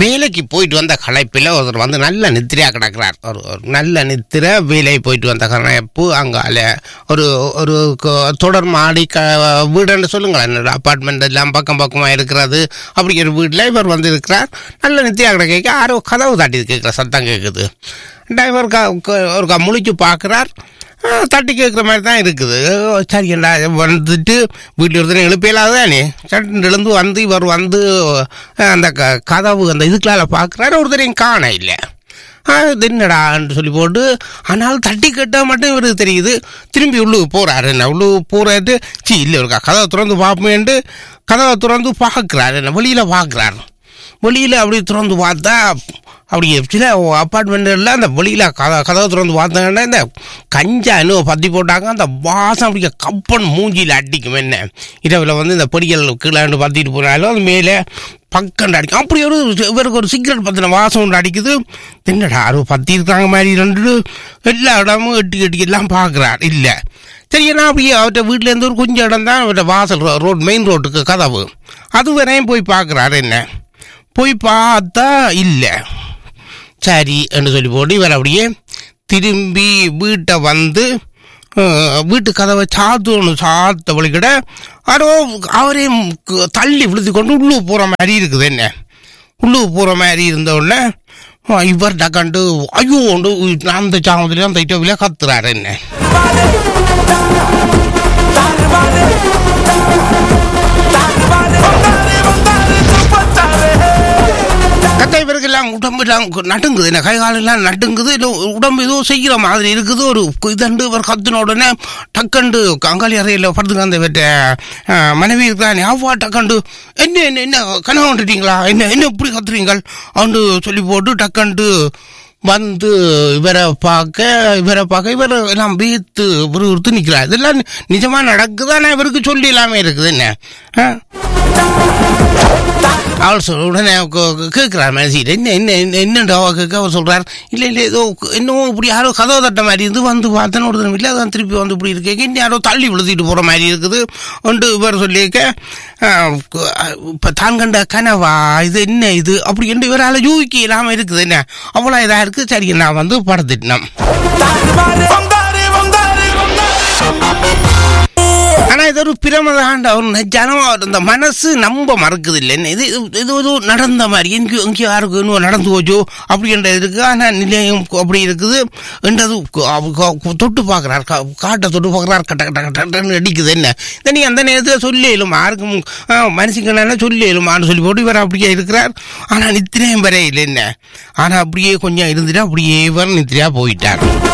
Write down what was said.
வேலைக்கு போயிட்டு வந்த களைப்பில் ஒருத்தர் வந்து நல்ல நித்திரையா கிடக்கிறார் ஒரு ஒரு நல்ல நித்திரை வேலை போயிட்டு வந்த களைப்பு அங்கால ஒரு ஒரு க- தொடர் மாடி க வீடுன்னு சொல்லுங்களேன் அப்பார்ட்மெண்ட் எல்லாம் பக்கம் பக்கமாக இருக்கிறது அப்படி ஒரு வீட்டில் இவர் வந்து இருக்கிறார் நல்ல நித்திரையா கிடக்க யாரோ கதவு தாட்டி கேட்குற சத்தம் கேட்குது டிரைவர் ஒரு முழிச்சு பார்க்குறார் தட்டி கேட்குற மாதிரி தான் இருக்குது சரி என்ன வந்துட்டு வீட்டில் ஒருத்தனை எழுப்பியலாதானே சட்டு எழுந்து வந்து இவர் வந்து அஹ், அந்த க கதவு அந்த இதுக்குள்ளால பார்க்குறாரு ஒருத்தரையும் காண இல்லை ஆ, இது என்னடான்னு சொல்லி போட்டு ஆனால் தட்டி கேட்டால் மட்டும் இவருக்கு தெரியுது திரும்பி உள்ளுக்கு போகிறாரு என்ன உள்ளுக்கு போகிறாரு சி இல்லை இருக்கா கதவை திறந்து பார்ப்பேன்ட்டு கதவை திறந்து பார்க்குறாரு என்ன வெளியில் பார்க்குறாரு வெளியில் அப்படி திறந்து பார்த்தா அப்படி சில அப்பார்ட்மெண்ட்டில் அந்த வெளியில் கத கதவை திறந்து பார்த்தாங்கன்னா இந்த கஞ்சா இன்னும் பற்றி போட்டாங்க அந்த வாசம் அப்படியே கப்பன் மூஞ்சியில் அடிக்கும் என்ன இரவில் வந்து இந்த படிகள் கீழே பற்றிட்டு போனாலும் அது மேலே பக்கண்டு அடிக்கும் அப்படி ஒரு இவருக்கு ஒரு சிகரெட் பற்றின வாசம் ஒன்று அடிக்குது என்னடா யாரும் பற்றி இருக்காங்க மாதிரி ரெண்டு எல்லா இடமும் எட்டி எட்டி எல்லாம் பார்க்குறார் இல்லை சரி ஏன்னா அப்படியே அவர்கிட்ட வீட்டிலேருந்து ஒரு கொஞ்சம் இடம் தான் அவர்கிட்ட வாசல் ரோட் மெயின் ரோட்டுக்கு கதவு அது வரையும் போய் பார்க்குறாரு என்ன போய் பார்த்தா இல்லை சரி என்று சொல்லி போட்டு இவர் அப்படியே திரும்பி வீட்டை வந்து அஹ், வீட்டு கதவை சாத்தணும் சாத்த வழிக்கிட அதோ அவரையும் க- தள்ளி விழுத்து கொண்டு உள்ளுக்கு போகிற மாதிரி இருக்குது என்ன உள்ளுக்கு போகிற மாதிரி இருந்த உடனே அஹ், இவர் டக்காண்டு ஐயோ ஒன்று அந்த சாமத்தில் அந்த இட்டோவில கத்துறாரு என்ன கத்த இவருக்கெல்லாம் உடம்பு எல்லாம் நடுங்குது என்ன கை காலெல்லாம் நடுங்குது இல்லை உடம்பு ஏதோ செய்கிற மாதிரி இருக்குது ஒரு இதண்டு இவர் கத்துன உடனே டக்கண்டு அங்காளி அறையில் படுத்துக்க அந்த இவர்ட்ட, அஹ், மனைவி இருக்கிறானே அவ்வா டக்கண்டு என்ன என்ன என்ன கனவு வந்துட்டீங்களா என்ன என்ன இப்படி கத்துறீங்கள் அவனு சொல்லி போட்டு டக்கண்டு வந்து இவரை பார்க்க இவரை பார்க்க இவர் எல்லாம் வீத்து விறுவிறுத்து நிற்கிறார் இதெல்லாம் நிஜமா நடக்குதானே இவருக்கு சொல்லி இல்லாமல் இருக்குது என்ன ஆ? அவள் சொல் உடனே கேட்குறார் மனசிட்டு என்ன என்ன என்ன என்னண்டு அவ கேட்க அவர் சொல்கிறார் இல்லை இல்லை ஏதோ இன்னும் இப்படி யாரோ கதவு தட்ட மாதிரி இருந்து வந்து பார்த்தேன்னு ஒருத்தர் இல்லை அதான் திருப்பி வந்து இப்படி இருக்கேன் இன்னும் யாரோ தள்ளி விழுத்திட்டு போகிற மாதிரி இருக்குது ஒன்று இவர் சொல்லியிருக்க இப்போ தான் கண்ட கனவா இது என்ன இது அப்படி என்று இவரால் யூகிக்க இல்லாமல் இருக்குது என்ன அவ்வளோ இதாக இருக்குது சரி நான் வந்து படத்திட்டோம் ஆனா இது ஒரு பிரமதாண்ட ஒரு நெஜானம் அந்த மனசு நம்ப மறக்குது இல்லை என்ன இது இது- இது ஒரு நடந்த மாதிரி எங்கேயோ எங்கேயோ யாருக்கு இன்னும் நடந்து போச்சோ அப்படின்ற இருக்கு ஆனா நிலையம் அப்படி இருக்குது என்றது கு- அவ- கு- தொட்டு பார்க்குறார் காட்டை தொட்டு பார்க்குறார் கட்ட கட்ட கட்டன்னு அடிக்குது என்ன இதை நீ அந்த நேரத்தில் சொல்லிடும் யாருக்கும் மனுஷங்க சொல்லிடுமான்னு சொல்லி போட்டு இவர் அப்படியே இருக்கிறார் ஆனா நித்திரையும் வரையில் என்ன ஆனா அப்படியே கொஞ்சம் இருந்துட்டு அப்படியே இவர் நித்திரையா போயிட்டார்